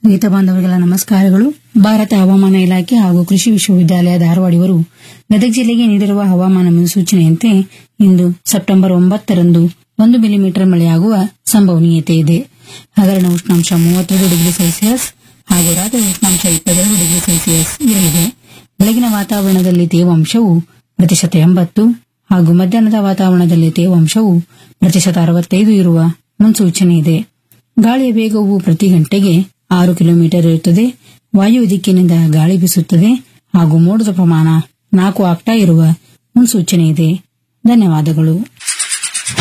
ರೈತ ಬಾಂಧವರಿಗೆಲ್ಲ ನಮಸ್ಕಾರಗಳು ಭಾರತ ಹವಾಮಾನ ಇಲಾಖೆ ಹಾಗೂ ಕೃಷಿ ವಿಶ್ವವಿದ್ಯಾಲಯ ಧಾರವಾಡ ಇವರು ಗದಗ ಜಿಲ್ಲೆಗೆ ನೀಡಿರುವ ಹವಾಮಾನ ಮುನ್ಸೂಚನೆಯಂತೆ ಇಂದು ಸೆಪ್ಟೆಂಬರ್ ಒಂಬತ್ತರಂದು ಒಂದು ಮಿಲಿಮೀಟರ್ ಮಳೆಯಾಗುವ ಸಂಭವನೀಯತೆ ಇದೆ ಹಗರಣ ಉಷ್ಣಾಂಶ ಮೂವತ್ತೆರಡು ಡಿಗ್ರಿ ಸೆಲ್ಸಿಯಸ್ ಹಾಗೂ ರಾತ್ರಿ ಉಷ್ಣಾಂಶ ಇಪ್ಪತ್ತೆರಡು ಡಿಗ್ರಿ ಸೆಲ್ಸಿಯಸ್ ಇರಲಿದೆ ಬೆಳಗಿನ ವಾತಾವರಣದಲ್ಲಿ ತೇವಾಂಶವು ಪ್ರತಿಶತ ಎಂಬತ್ತು ಹಾಗೂ ಮಧ್ಯಾಹ್ನದ ವಾತಾವರಣದಲ್ಲಿ ತೇವಾಂಶವು ಪ್ರತಿಶತ ಅರವತ್ತೈದು ಇರುವ ಮುನ್ಸೂಚನೆ ಇದೆ ಗಾಳಿಯ ವೇಗವು ಪ್ರತಿ ಗಂಟೆಗೆ ಆರು ಕಿಲೋಮೀಟರ್ ಇರುತ್ತದೆ ವಾಯು ದಿಕ್ಕಿನಿಂದ ಗಾಳಿ ಬೀಸುತ್ತದೆ ಹಾಗೂ ಮೋಡದ ಪ್ರಮಾಣ ನಾಲ್ಕು ಆಕ್ಟಾ ಇರುವ ಮುನ್ಸೂಚನೆ ಇದೆ ಧನ್ಯವಾದಗಳು